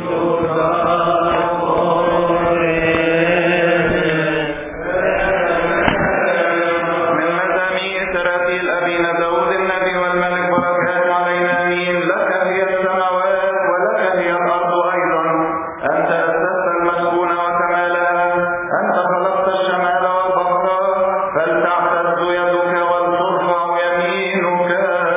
من مزامير تراتيل أبينا داود النبي والملك بركات علينا أمين لك هي السماوات ولك هي الأرض أيضا أنت أسست المسكون وكمالها أنت خلقت الشمال والبحر فلتعتز يدك ولترفع يمينك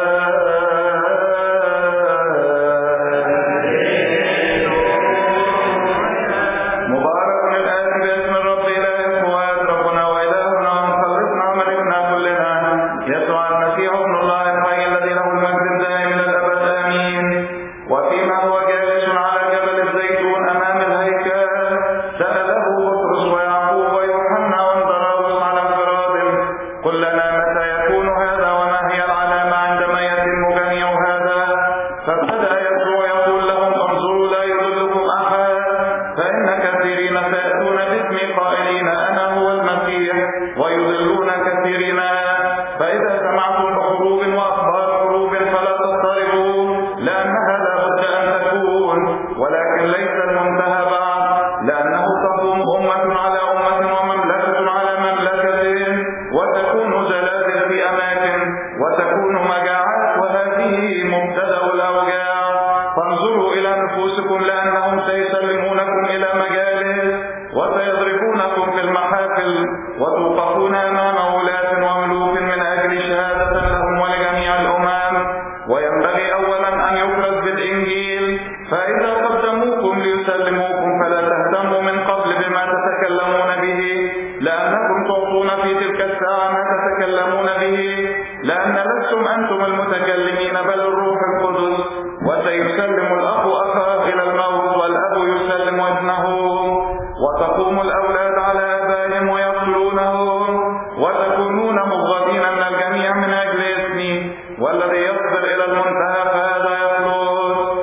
مبارك الآتي باسم الرب إله القوات ربنا وإلهنا ومخلصنا وملكنا كلنا يسوع المسيح ابن الله الحي الذي له المجد الدائم إلى الأبد آمين وفيما هو جالس على جبل الزيتون أمام الهيكل سأله بطرس ويعقوب ويوحنا واندراوس على انفراد قل لنا متى يكون هذا وما هي العلامة عندما يتم جميع هذا فابتدأ يسوع يقول لهم انظروا لا يضلكم أحد فإن كثيرين سيأتون باسمي قائلين أنا هو المسيح ويضلون كثيرين فإذا سمعتم بحروب وأخبار حروب فلا تضطربوا لأنها لا بد أن تكون ولكن ليس المنتهى بعد لأنه تقوم أمة على أمة ومملكة على مملكة وتكون زلازل في أماكن وتكون مجاعات وهذه مبتدأ الأوجاع فانظروا إلى نفوسكم لأنهم سيسلمونكم إلى مجالس وسيضربونكم في المحافل وتوقفون أمام ولاة وملوك من أجل شهادة لهم ولجميع الأمم وينبغي أولا أن يفرز بالإنجيل فإذا قدموكم ليسلموكم فلا تهتموا من قبل بما تتكلمون به لأنكم تعطون في تلك الساعة ما تتكلمون به لأن لستم أنتم المتكلمين بل الروح القدس وسيسلم الأخ أخاه إلى الموت والأب يسلم ابنه وتقوم الأولاد على آبائهم ويقتلونهم وتكونون مبغضين من الجميع من أجل اسمي والذي يصبر إلى المنتهى فهذا يخلص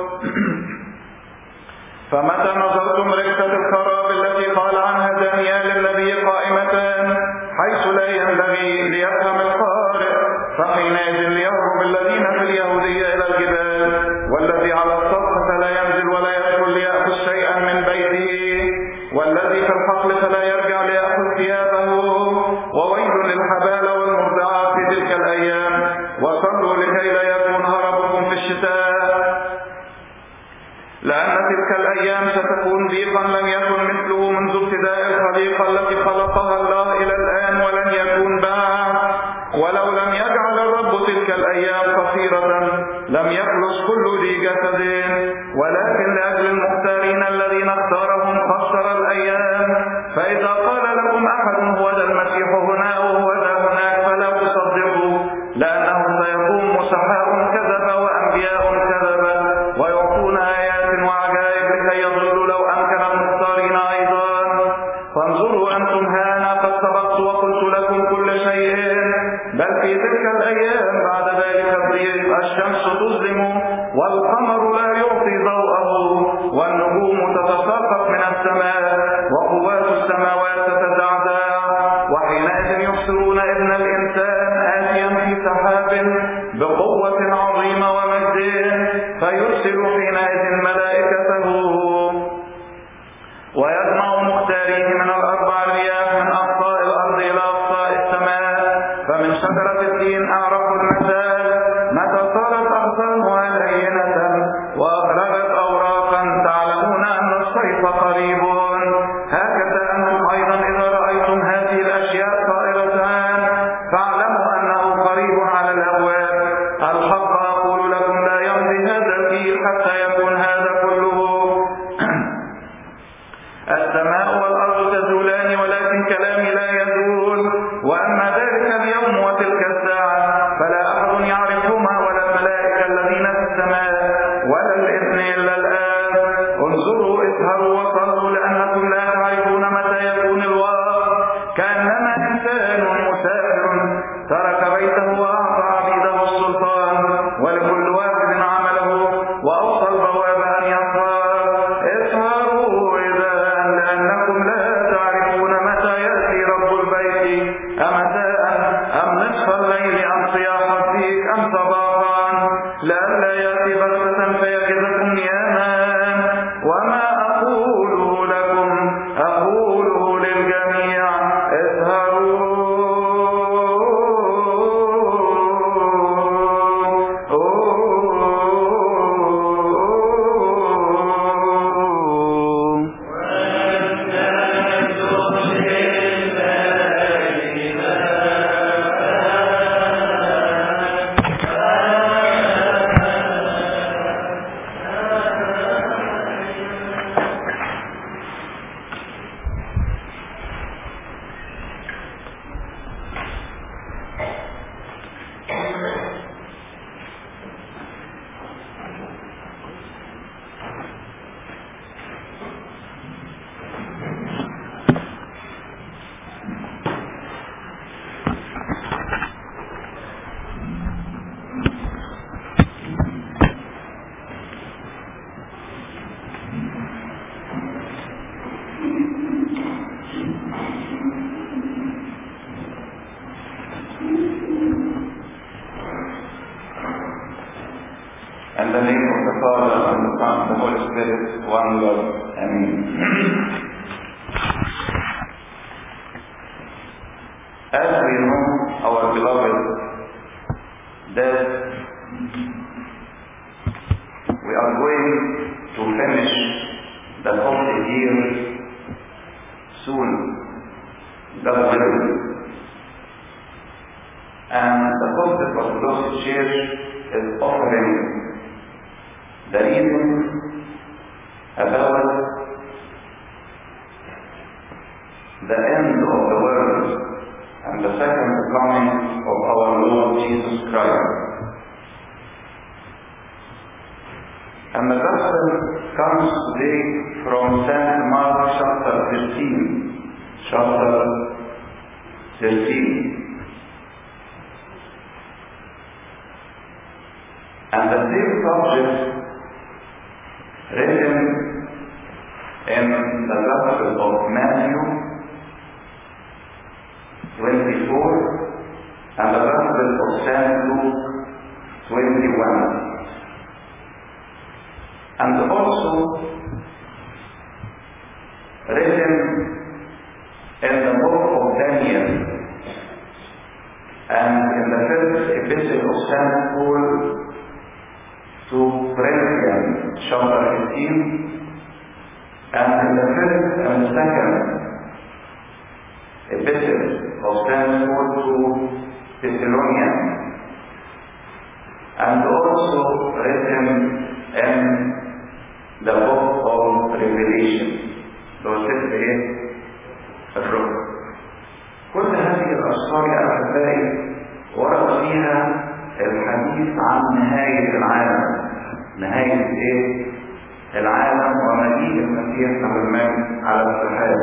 فمتى نظرتم ركسة الخراب التي قال عنها دانيال الذي قائمتان حيث لا ينبغي ليفهم القارئ فحينئذ ليهرب الذين في اليهودية إلى الجبال والذي على السطح فلا ينزل ولا يدخل ليأخذ شيئا من بيته والذي في الحقل فلا يرجع ليأخذ ثيابه وويل للحبال والمرضعات في تلك الأيام وصلوا لكي لا يكون هربكم في الشتاء لأن تلك الأيام ستكون ضيقا لم يكن مثله منذ ابتداء الخليقة التي خلقها الله إلى الآن ولن يكون بعد ولو لم يجعل الرب تلك الأيام قصيرة لم يخلص كل ذي جسد ولكن لأجل المختارين الذين اختارهم قصر الأيام فإذا قال لكم أحد هو ذا المسيح هنا وهو ذا هناك فلا تصدقوا لأنه سيقوم مسحاء كذب وأنبياء كذب ويعطون آيات وعجائب لكي يضلوا لو أمكن المختارين أيضا فانظروا أنتم ها أنا قد سبقت وقلت لكم كل شيء بل في تلك الأيام بعد ذلك الضيق الشمس تظلم والقمر لا يعطي ضوءه والنجوم تتساقط من السماء وقوات السماوات تتزعزع وحينئذ يبصرون ابن الإنسان آتيا في سحاب بقوة عظيمة ومجد فيرسل حينئذ ملائكته ويجمع مختاريه من الأربع رياح من أقصاء الأرض إلى أقصاء السماء فمن شجرة الدين أعرف المثال متى صارت أغصانها لينة وأخرجت أوراقا تعلمون أن الصيف قريب هكذا أنتم أيضا إذا رأيتم هذه الأشياء صائرتان فاعلموا أنه قريب على الأبواب الحق أقول لكم لا يمضي هذا الجيل حتى يكون هذا كله السماء والأرض تزولان ولكن كلامي لا يزول وأما ذلك اليوم وتلك الساعة فلا أحد يعرفهما ولا الملائكة الذين في السماء ولا الإذن إلا الآن انظروا اسهروا وصلوا لأنكم لا تعرفون متى يكون الوقت كأنما إنسان مسافر ترك بيته وأعطى عبيده السلطان ولكل واحد عمله وأوصى البواب أن يسهر اسهروا إذا لأنكم لا تعرفون متى يأتي رب البيت أمساء أم نصف الليل أم صياح الديك أم صباحا لئلا يأتي بغتة فيجدكم نياما وما Spirit, one Lord. Amen. As we know, our beloved, that we are going to finish the holy year soon, God willing. And the Coptic Orthodox Church is offering the reason about the end of the world and the second coming of our Lord Jesus Christ. And the gospel comes today from St. Mark chapter 13. Chapter 13. And the same subject written in the Gospel of Matthew 24 and the Gospel of St. Luke 21. And also written in the book of Daniel and in the first epistle of St. Paul to Corinthians chapter 15 and in the first and second epistle of St. Paul to Thessalonians and also written in the book of Revelation لو ست ايه الرب كل هذه الأسفار يا أحبائي ورد فيها الحديث عن نهاية العالم نهاية ايه العالم ومجيء المسيح له المجد على السحاب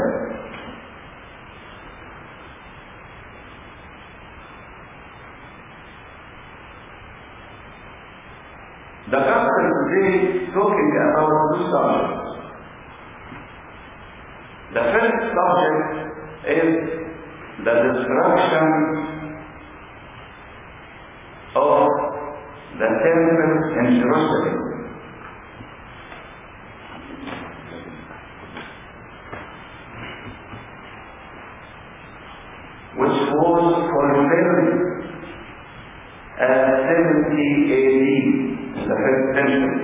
The gospel today talking about two subjects. The first subject is the destruction of the temple in Jerusalem. Which was fulfilled at 70 AD in the first century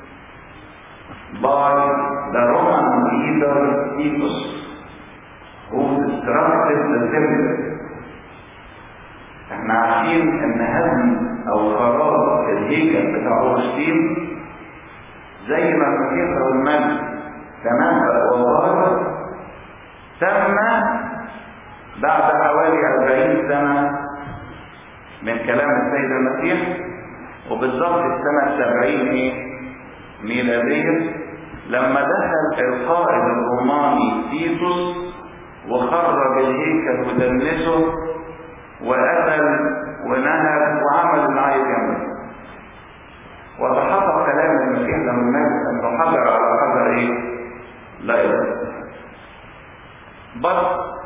by the Roman leader Titus who destructed the temple احنا عارفين ان هدم او خراب الهيكل بتاع اورشليم زي ما المسيح له المجد تنبأ وظهر تم بعد حوالي 40 سنة من كلام السيد المسيح وبالضبط السنة 70 ايه ميلادية لما دخل القائد الروماني تيتوس وخرب الهيكل ودنسه وقتل ونهب وعمل اللي عايز يعمله وتحقق كلام المسيح له المجد انه حجر على حجر ايه؟ لا يضر. But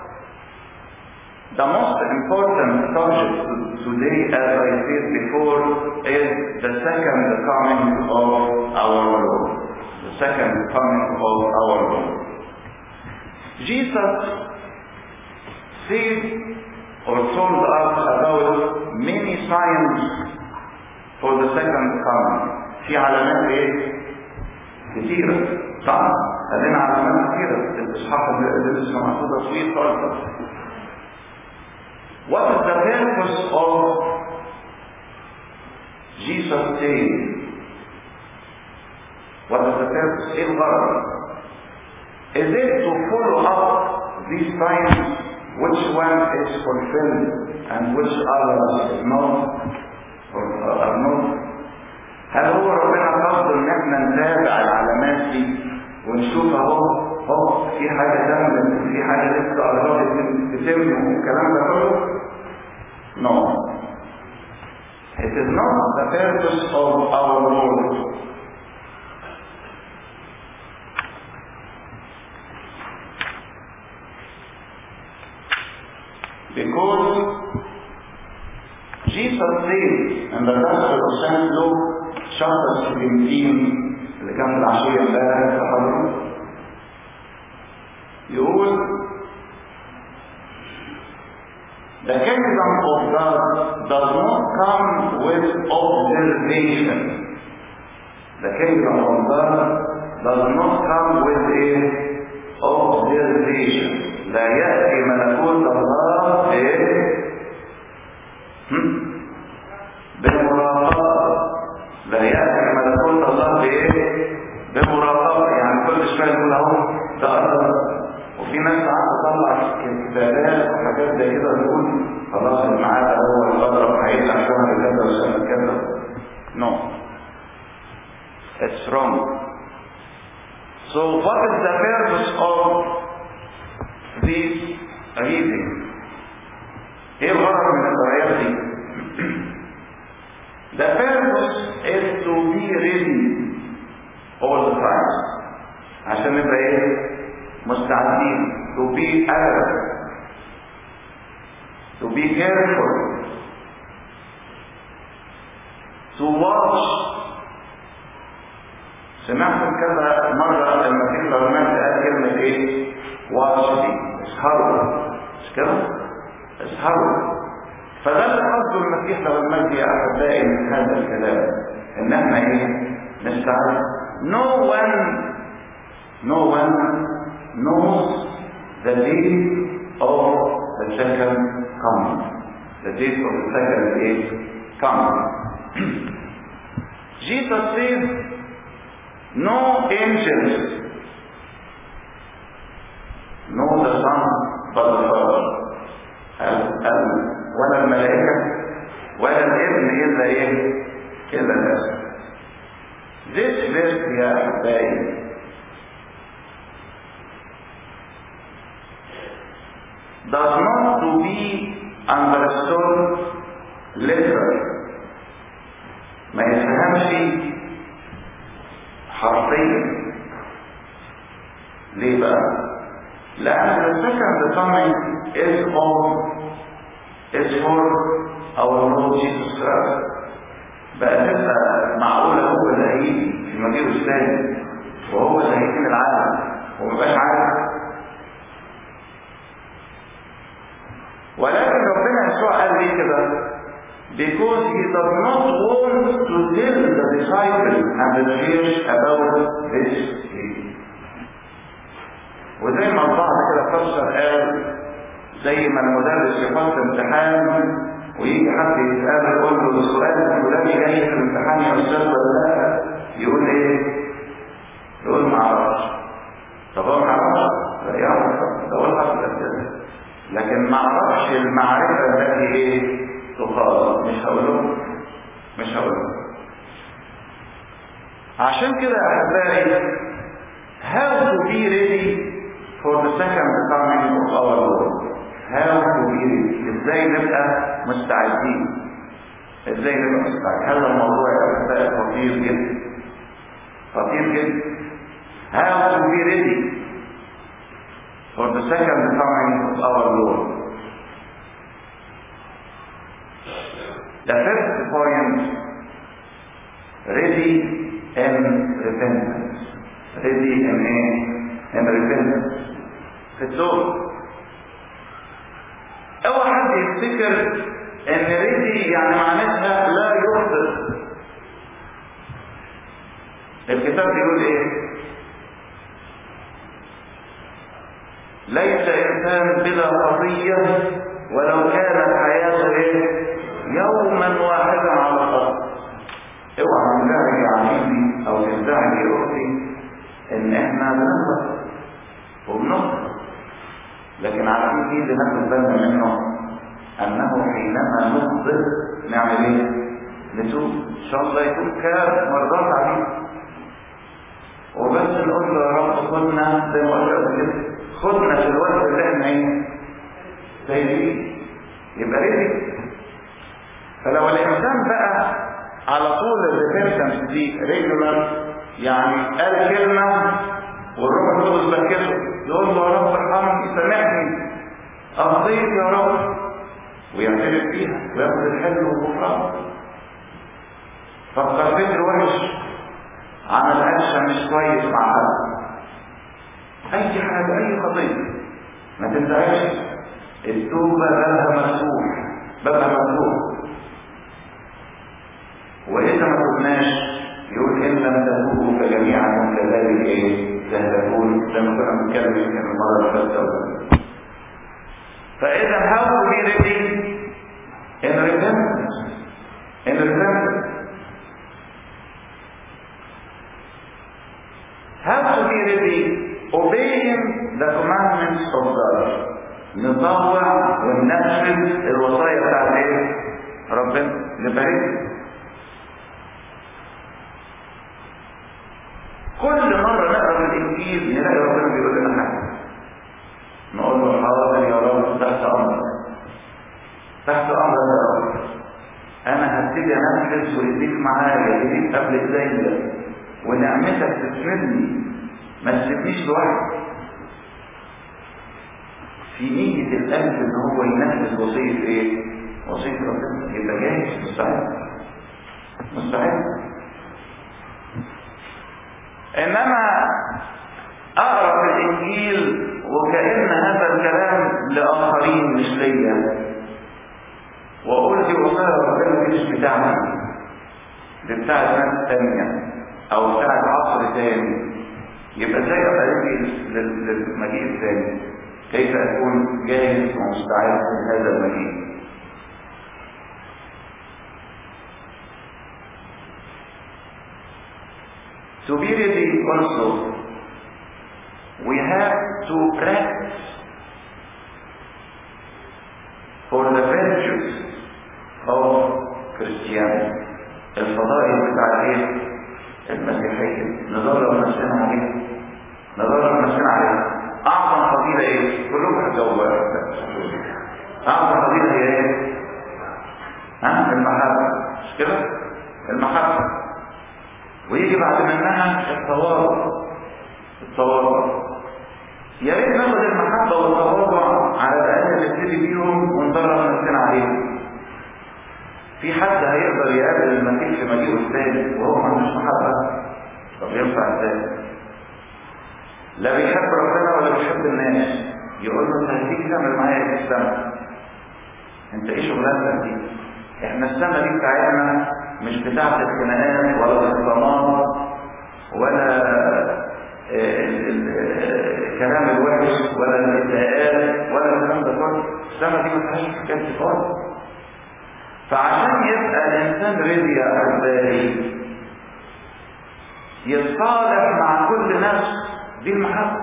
the most important subject today, as I said before, is the second coming of our Lord. The second coming of our Lord. Jesus said or told us about many signs for the second coming. في علامات ايه؟ كثيرة طبعا خلينا علامات كثيرة الإصحاح اللي لسه محطوطة طويل خالص. What is the purpose of Jesus saying? What is the purpose? ايه الغرض؟ Is it to follow up these signs which one is fulfilled and which others is not or are not هل هو ربنا قصد ان احنا نتابع العلامات دي ونشوف اهو اهو في حاجه تمت في حاجه لسه قربت تتم والكلام ده كله؟ No. It is not the purpose of our Lord Because Jesus said in the Gospel of St. Luke chapter 17 اللي كان عشية امبارح تحضر يقول The kingdom of God does not come with observation. The kingdom of God does not come with a observation. لا يأتي ملكوت الله إيه؟ هم؟ بمراقبة لا يأتي ملكوت الله بإيه؟ بمراقبة يعني كل شوية يقول أهو ده قرب وفي ناس ساعات تطلع كتابات وحاجات زي كده تقول خلاص الميعاد هو القدر هيطلع شهر كذا وسنة كذا No. It's wrong. So what is the purpose of this reading? ايه الغرض من القراءات دي؟ The purpose is to be ready all the time. عشان نبقى ايه؟ مستعدين. To be alert. To be careful. To watch. سمعت كذا مرة المسيح العلماء قال كلمة ايه؟ watch دي. اسهروا. مش كده؟ اسهروا. فده اللي قصده المسيح لو المجد يا احبائي من هذا الكلام ان احنا ايه نستعد no one no one knows the day of the second coming the date of the second day coming Jesus says no angels know the son but the father ولا الملائكة ولا الابن إلا إيه؟ إلا الأسف. This verse يا أحبائي does not to be understood literally. ما يفهمش حرفيا. ليه بقى؟ لأن the second coming is of is for our Lord Jesus Christ. بقى تبقى معقولة هو اللي هيجي في مجيئه الثاني وهو اللي هيكون العالم ومبقاش عارف ولكن ربنا يسوع قال ليه كده because he does not want to tell the disciples and the church about this day. وزي ما البعض كده فسر قال زي ما المدرس يحط امتحان ويجي حد يسأله يقول له السؤال الفلاني جاي في الامتحان يا استاذ ولا لا؟ يقول ايه؟ يقول ما اعرفش. طب هو ما اعرفش؟ لا يعرف ده هو الحق الاساسي. لكن ما اعرفش المعرفة التي ايه؟ تقال مش هقول له مش هقول له. عشان كده احبائي how to be ready for the second coming of our Lord. how to be ready. ازاي نبقى مستعدين ازاي نبقى مستعدين هذا الموضوع يا احبائي خطير جدا خطير جدا how to be ready for the second coming of our Lord the first point ready in repentance ready in in repentance في التوبه اوعى حد يفتكر ان ريدي يعني معناتها لا يخطئ الكتاب بيقول ايه ليس انسان بلا خطيه ولو كانت حياته ايه يوما واحدا على الارض اوعى تنزعج يا عزيزي او تنزعج يا اختي ان احنا بنخطئ وبنخطئ لكن عارفين ايه اللي ناخد بالنا منه انه حينما نخطئ نعمل ايه نتوب ان شاء الله يكون كمرات عليه وبس نقول له يا رب خدنا زي ما قلت قبل كده خدنا في الوقت اللي احنا ايه سايبين يبقى ريدي فلو الانسان بقى على طول الريبنتنس دي ريجولار يعني قال كلمه والروح القدس بكته يقول له يا رب ارحمني سامحني اخطيت يا رب ويعترف فيها وياخد الحل والغفران فكر فكر وحش عمل اكشن مش كويس مع حد اي حاجه اي قضيه ما تنتهيش التوبه بابها مفتوح بابها مفتوح واذا ما تبناش يقول ان لم تتوبوا فجميعا كذلك ايه تهلكون زي ما كنا بنتكلم يمكن المره اللي فاتت فاذا how to be ready in repentance in repentance how to be ready obeying the commandments of God نطوع وننفذ الوصايا بتاعت ايه ربنا نبقى كل مرة نقرا في الإنجيل نلاقي ربنا بيقول لنا حاجة. نقول له حاضر يا رب تحت أمرك. تحت أمرك يا رب. أنا هبتدي أنفذ وإيديك معايا، إيديك قبل إيديا. ونعمتك تسندني. ما تسيبنيش لوحدي. في نية القلب إن هو ينفذ وصية إيه؟ وصية ربنا يبقى جاهز مستعد. مستعد. انما اقرا في الانجيل وكان هذا الكلام لاخرين مش ليا واقول دي وصايا ربنا دي مش بتاعتي دي بتاعت ناس تانية او بتاعت عصر تاني يبقى ازاي ابقى للمجيء الثاني كيف اكون جاهز ومستعد لهذا المجيء To be ready also, we have to practice for the virtues of Christianity. الفضائل بتاع ايه؟ المسيحية ندرب نفسنا عليها ندرب نفسنا عليها أعظم فضيلة ايه؟ كلهم هتجاوبوا أعظم فضيلة هي ايه؟ ها؟ المحبة مش كده؟ المحبة ويجي بعد منها التواضع التواضع يا ريت ناخد المحبة والتواضع على الأقل نبتدي بيهم وندرب نفسنا عليهم في حد هيقدر يقابل المسيح في مجيئه الثاني وهو ما عندوش محبة طب ينفع ازاي؟ لا بيحب ربنا ولا بيحب الناس يقول له انت هتيجي تعمل معايا ايه في السماء؟ انت ايه شغلانتك دي؟ احنا السماء دي بتاعتنا مش بتاعت الخناقات ولا الخصامات ولا الكلام الوحش ولا الانتهاءات ولا الكلام ده كله السماء دي ما فيهاش حكايه خالص فعشان يبقى الانسان رضي يا احبائي يتصالح مع كل نفس دي المحبه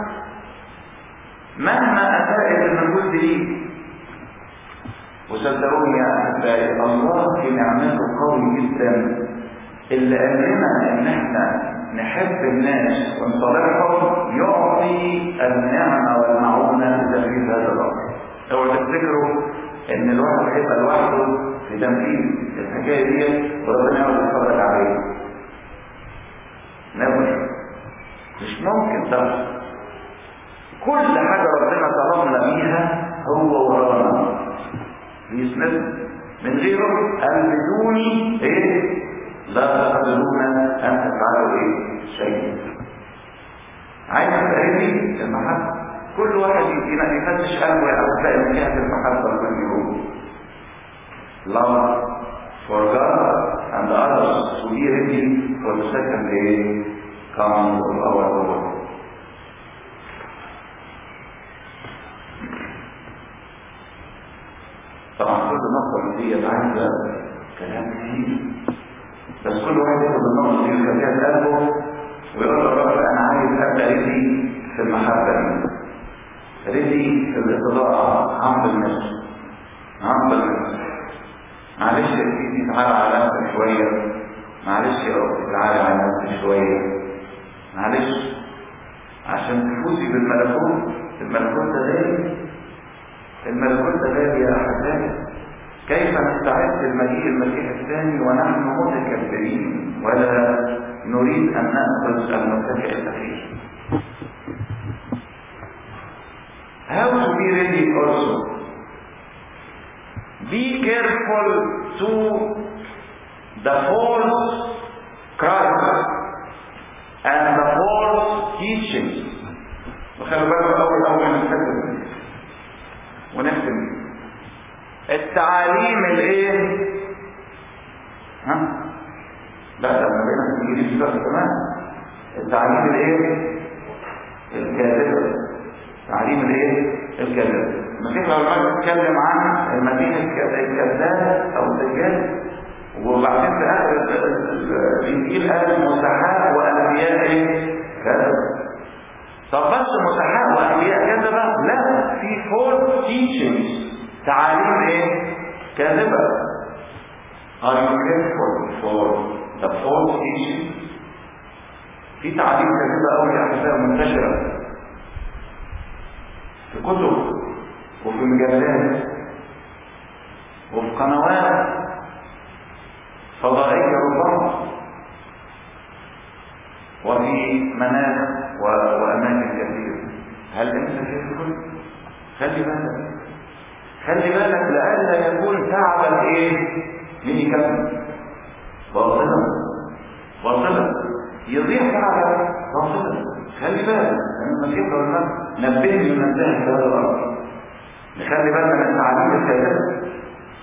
مهما اساءت النفوس دي وصدقوني يا احبائي الله في نعمته قوي جدا اللي قال لنا ان احنا نحب الناس ونصالحهم يعطي النعمه والمعونه لتنفيذ هذا الامر. اوعوا تفتكروا ان الواحد هيبقى لوحده في تنفيذ الحكايه دي وربنا يقعد يتفرج عليه. نبر مش ممكن تحصل. كل حاجه ربنا طلبنا بيها هو ورانا. بيسند من غيره قال بدوني ايه لا تقدرون ان تفعلوا ايه شيء عايز تقريبي المحبة كل واحد يدينا يفتش قلبه او تلاقي من جهة المحبة كل يوم love for God and others to be ready for the second day coming of our Lord. طبعا كل نقطة من دي عايزة كلام كتير بس كل واحد ياخد النقطة دي ويخليها في قلبه ويقول له رب أنا عايز أبدأ رجلي في المحبة دي رجلي في الاتضاع عمد النفس عمد النفس معلش يا سيدي تعالى على نفسك شوية معلش يا رب تعالى على نفسك شوية معلش عشان تفوزي بالملكوت الملكوت ده غالي الملكوت ده غالي يا أحبائي كيف نستعد لمجيء المسيح الثاني ونحن متكبرين ولا نريد أن نأخذ المتكئ فيه How to be ready also Be careful to the false Christ and the false teaching وخلوا بالكم اول اول نتكلم ونختم التعاليم الايه ها لا ده ما بينا في الانجليزي بقى كمان التعليم الايه الكاذبه تعليم الايه الكاذبه المسيح لما بيتكلم عن المدينه الكذاب او الدجال وبعدين في اخر الانجيل قال مسحاء وانبياء كذب طب بس مسحاء وانبياء كذبه لا في فول تيشنجز تعاليم ايه كاذبه Are you careful for the false teaching في تعليم كثيرة قوي يا احبائي منتشرة في كتب وفي مجلات وفي قنوات فضائية ربما وفي منابر وأماكن كثيرة هل أنت كافر؟ خلي بالك خلي بالك لئلا يكون تعبك ايه؟ مين يكمل؟ باطلا باطلا يضيع تعبك باطلا خلي بالك لان المسيح لو نبهني من انتهى هذا الامر نخلي بالنا من تعليم الكلام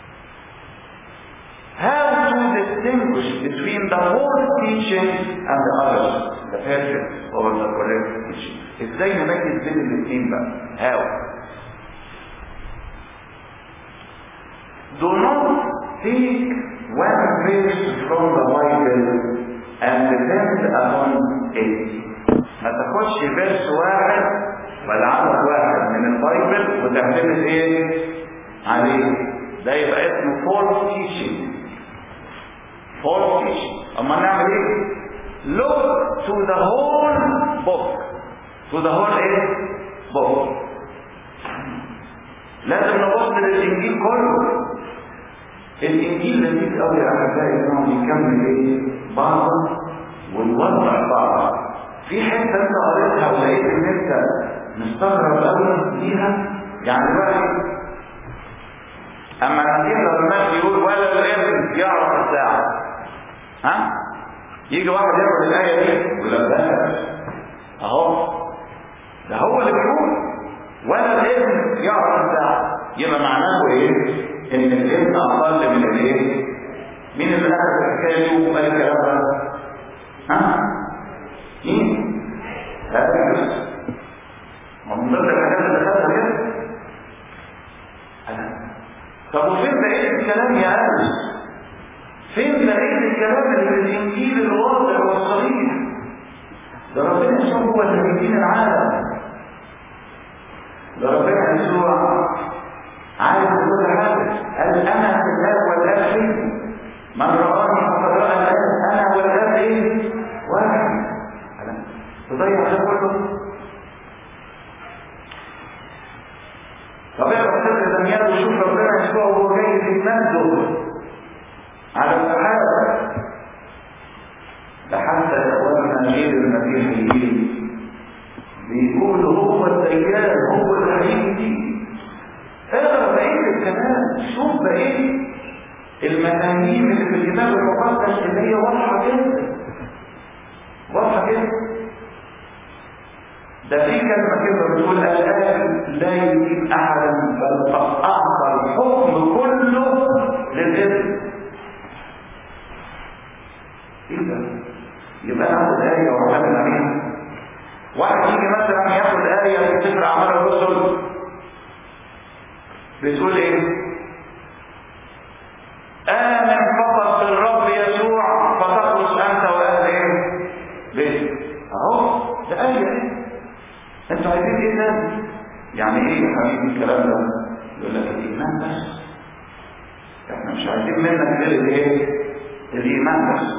How to distinguish between the whole teaching and the others, the perfect or the correct teaching. ازاي نميز بين الاثنين بقى؟ How? Do not take one verse from the Bible and depend upon it. ما تاخدش فيرس واحد ولا عدد واحد من البايبل وتعتمد ايه؟ عليه. ده يبقى اسمه false teaching. false teaching. اما نعمل ايه؟ Look to the whole book. To the whole ايه؟ book. لازم نبص للانجيل كله. الانجيل لذيذ قوي يا احبائي انه بيكمل ايه؟ بعضه ونوضح بعض. في حته انت قريتها ولقيت ان انت مستغرب قوي فيها يعني بقى اما المسيح لما يقول ولا الابن يعرف الساعه ها؟ يجي واحد ياخد الايه دي يقول لك ده اهو ده هو اللي بيقول ولا الابن يعرف الساعه يبقى معناه ايه؟ ان الابن اقل من الايه؟ مين اللي اخذ الحكايه دي وقال الكلام ده؟ ها؟ مين؟ هذا يوسف ومن ضمن الحاجات اللي خدها كده انا طب وفين بقيه الكلام يا انس؟ فين بقيه الكلام اللي في الانجيل الواضح والصريح؟ ده ربنا يسوع هو اللي بيدين العالم ده ربنا يسوع عارف كل حاجه قال انا في الاب والاب فيه من رآني فقد رأى الاب انا والاب ايه؟ واحد تضيع ده كله طب اقرا سفر دانيال وشوف ربنا يسوع وهو جاي في المنزل على السحابه لحتى اخواننا غير المسيحيين بيقولوا هو الدجال هو الحقيقي اقرا بقيه الكلام شوف بقيه المفاهيم اللي في الكتاب المقدس اللي هي واضحه جدا واضحه جدا ده في كلمة كده بتقول الآن لا يجيب أحدا بل قد أعطى الحكم كله للابن. إيه ده؟ يبقى ناخد آية ونعمل عليها. واحد يجي مثلا ياخد آية في سفر أعمال الرسل بتقول إيه؟ آمن فقط بالرب يسوع فتخلص أنت وأهل إيه؟ بيتك. أهو ده آية إيه؟ انتوا عايزين ايه تاني يعني ايه يا حبيبي الكلام ده يقول لك الايمان بس احنا مش عايزين منك غير الايه الايمان بس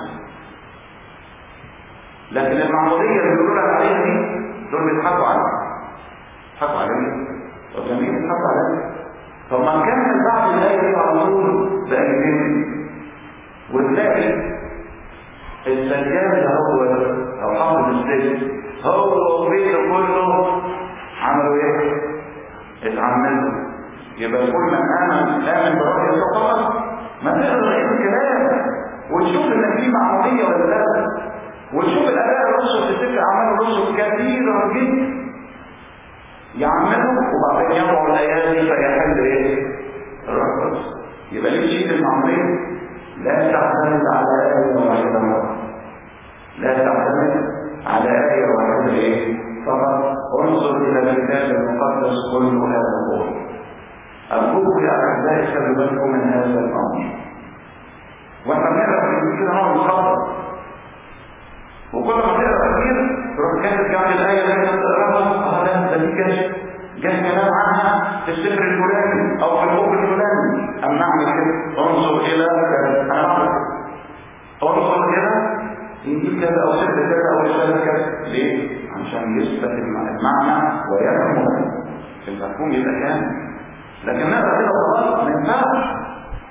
لكن المعموديه اللي بيقولوا لك عليها دي دول بيضحكوا عليها بيضحكوا عليها طب جميل بيضحكوا عليها طب ما نكمل بعد الايه دي على طول بايتين وتلاقي السجاد اللي هو او حافظ السجن هو وبيته كله عملوا ايه؟ اتعملوا يبقى كل من امن امن برب يسوع فقط ما تقرا غير الكلام وتشوف ان في معموديه ولا لا وتشوف الآباء الرسل في سفر أعمال الرسل كثيرة جدا يعملوا وبعدين يضعوا الأيادي فيحل إيه؟ الروح القدس يبقى ليه شيء المعمولين لا تعتمد على آية واحدة مرة لا تعتمد على آية واحدة إيه؟ فقط انظر إلى الكتاب المقدس كله هذا القول أرجوك يا أحبائي خلي بالكم من هذا الأمر واحنا بنقرا في الانجيل نقعد نخطط وكل ما تقرا كتير تروح كاتب جنب الايه اللي انت بتقراها اه ده ده دي جاش جاش كلام عنها في السفر الفلاني او في البوك الفلاني ام نعمل كده انظر الى هنعمل انظر الى انجيل كذا او سفر كذا او رساله كذا ليه؟ عشان يثبت المعنى ويفهم في المفهوم يبقى كامل لكن نقرا كده وخلاص ما ينفعش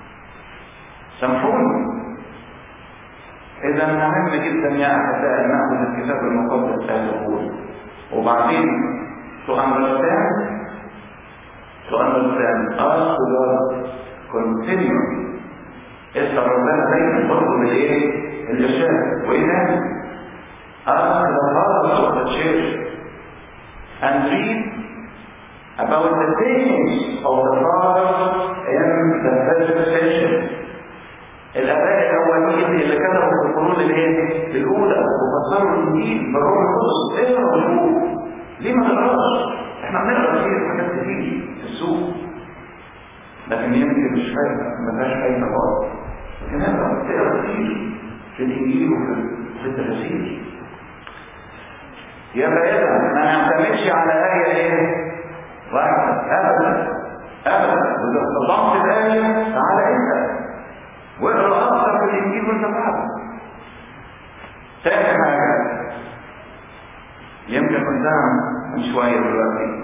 سامحوني اذا مهم جدا يا احبائي ان ناخذ الكتاب المقدس هذا القول وبعدين to understand to understand us to God continue اسال ربنا دايما برضه بالايه؟ الارشاد وايه تاني؟ ask the fathers of the church and read about the teachings of the fathers in the first century الاباء الاولين اللي كتبوا في القرون الايه الاولى وفسروا الانجيل بالروح القدس اقرا وشوف ليه ما نقراش احنا بنقرا كتير حاجات كتير في السوق لكن يمكن مش فايده ما فيهاش فايده خالص لكن اقرا تقرا كتير في الانجيل وفي التفاسير يبقى اذا ما نعتمدش على ايه ايه واحده ابدا ابدا اذا استطعت الايه تعالى انت واقرا اكثر في الانجيل وانت فاهم تاني حاجه يمكن قلتها من شويه دلوقتي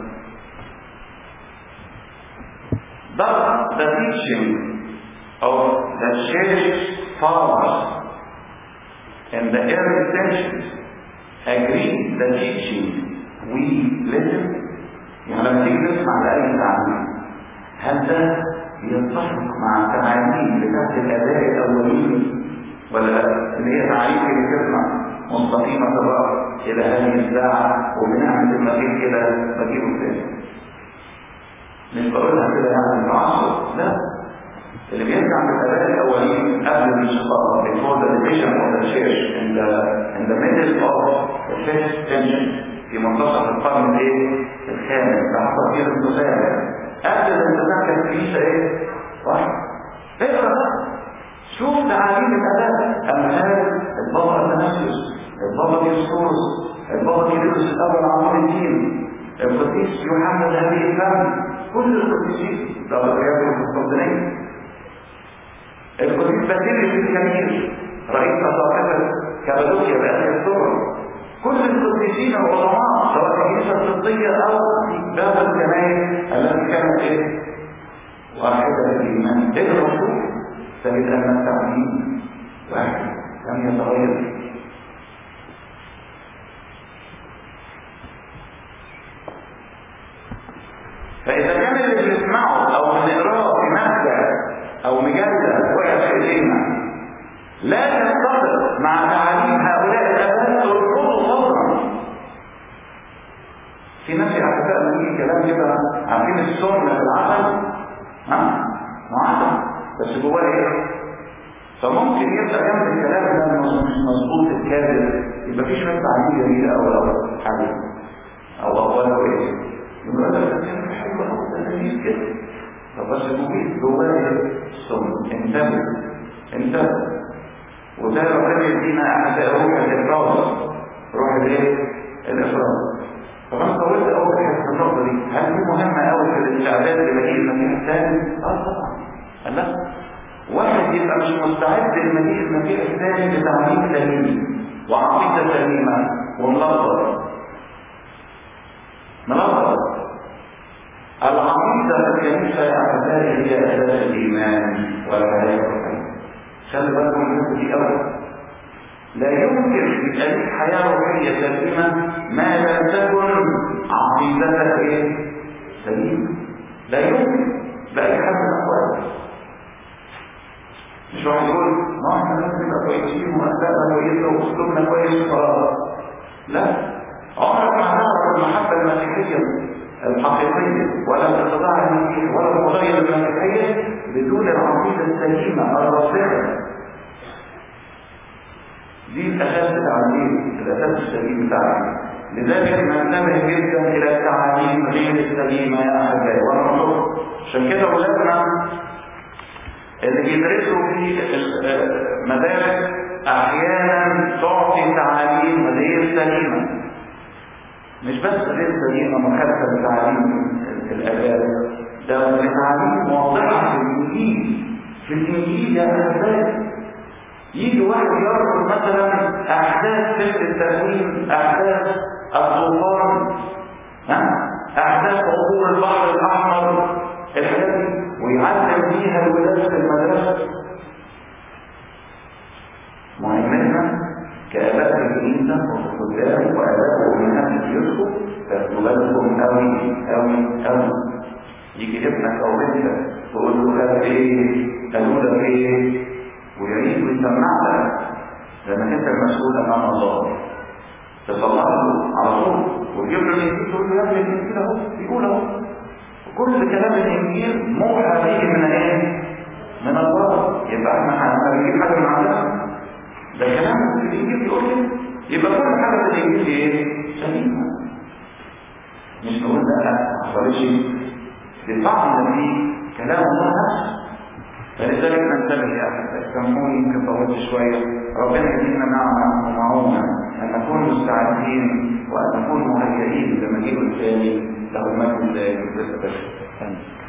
But the teaching of the church fathers in the early centuries agree the teaching we listen يعني لما تيجي تسمع لأي تعليم هل ده يتفق مع تعاليم بتاعت الاداء الاولين ولا لا اللي هي تعاليم اللي تسمع مستقيمه الراس الى هذه الساعه وبنعمل المجيء كده مجيء تاني مش بقولها كده يعني تعصب لا اللي بيرجع من الاداء الاولين قبل الانشقاق before the division of the church in the in the middle of the fifth century في منتصف القرن الايه الخامس تحت تطهير المساعدة قبل الانتزاع كان الكنيسه ايه؟ صح؟ اقرا شوف تعاليم الاداء امثال البابا اثناسيوس البابا ديسكورس البابا ديسكورس الاول عمر الدين القديس يوحنا الهدي الفم كل القديسين ده رياض القسطنطينيه القديس باسيليوس الكبير رئيس اساقفه كابادوكيا باسيا الصغرى كل القديسين العظماء سواء في الكنيسه القبطيه او في باب الكنائس التي كانت ايه؟ واحده الايمان اقرا شوف تجد ان التعليم واحد لم يتغير فاذا كان اللي بنسمعه او بنقراه في مادة او مجله وقعت في ايدينا لا تتفق مع تعاليم هؤلاء الاباء ارفضوا فورا في ناس اعتقاد من كلام كده عارفين السنه في العسل ها معسل بس جواه ايه فممكن يبقى جنب الكلام ده مش مظبوط الكاذب يبقى في شويه تعليم جميله او او حاجه او اقوال ايه يقول لك ده كلام حلو قوي ده لذيذ كده طب بس ممكن جواه ايه السنه انتبه انتبه وده ربنا يدينا احد روح الافراز روح الايه الافراز طبعا طولت اول حاجه في النقطه دي هل دي مهمه قوي في الاستعداد لمجيء المسيح الثاني اه طبعا لا واحد يبقى مش مستعد لمجيء المسيح الثاني بتعليم سليم وعقيده سليمه وملخبط ملخبط العقيده في الكنيسه يا احبائي هي اساس الايمان والحياه خلي بالكم من النقطه دي قوي لا يمكن يبقى ليك حياه روحيه سليمه ما لم تكن عقيدتك ايه؟ سليمه لا يمكن باي حد من الاحوال مش واحد يقول ما احنا لازم نبقى كويسين وأخلاقنا كويسة وأسلوبنا كويس خلاص لا عمرك ما هتعرف المحبة المسيحية الحقيقية ولا الاتضاع المسيحي ولا القضايا المسيحية بدون العقيدة السليمة الراسخة دي الأساس بتاع الدين الأساس السليم بتاعنا لذلك ننتبه جدا إلى التعاليم غير السليمة يا أحبائي وننظر عشان كده ولادنا اللي بيدرسوا في المدارس أحيانا تعطي تعاليم غير سليمة مش بس غير سليمة مخالفة لتعاليم الآباء ده تعاليم واضحة في الإنجيل في الإنجيل يا أحبائي يجي واحد يربط مثلا احداث سلك التكوين احداث الطوفان ها احداث عبور البحر الاحمر الحاجات دي ويعلم بيها الولاد في المدرسه مهمتنا كاباء الكنيسه وخدام واباء وامهات بيوتكم تاخدوا بالكم قوي قوي قوي يجي ابنك او بنتك تقول له قال ايه قالوا لك ايه ويعيد ويسمع لك لانك انت المسؤول امام الله تصلح له على طول وتجيب له الانجيل تقول له يا ابني الانجيل اهو بيقول اهو كل كلام الانجيل موحى به من ايه؟ من الله يبقى احنا هنجيب حاجه من عندنا ده كلام الانجيل بيقول كده يبقى كل حاجه في الانجيل ايه؟ سليمه مش نقول لا ما حصلش بطعم في كلام الله نفسه فلذلك ننتبه يا احبائي سامحوني يمكن طولت شويه ربنا يدينا نعمه ومعونه ان نكون مستعدين وان نكون مهيئين لمجيء الثاني له المجد لا يمكن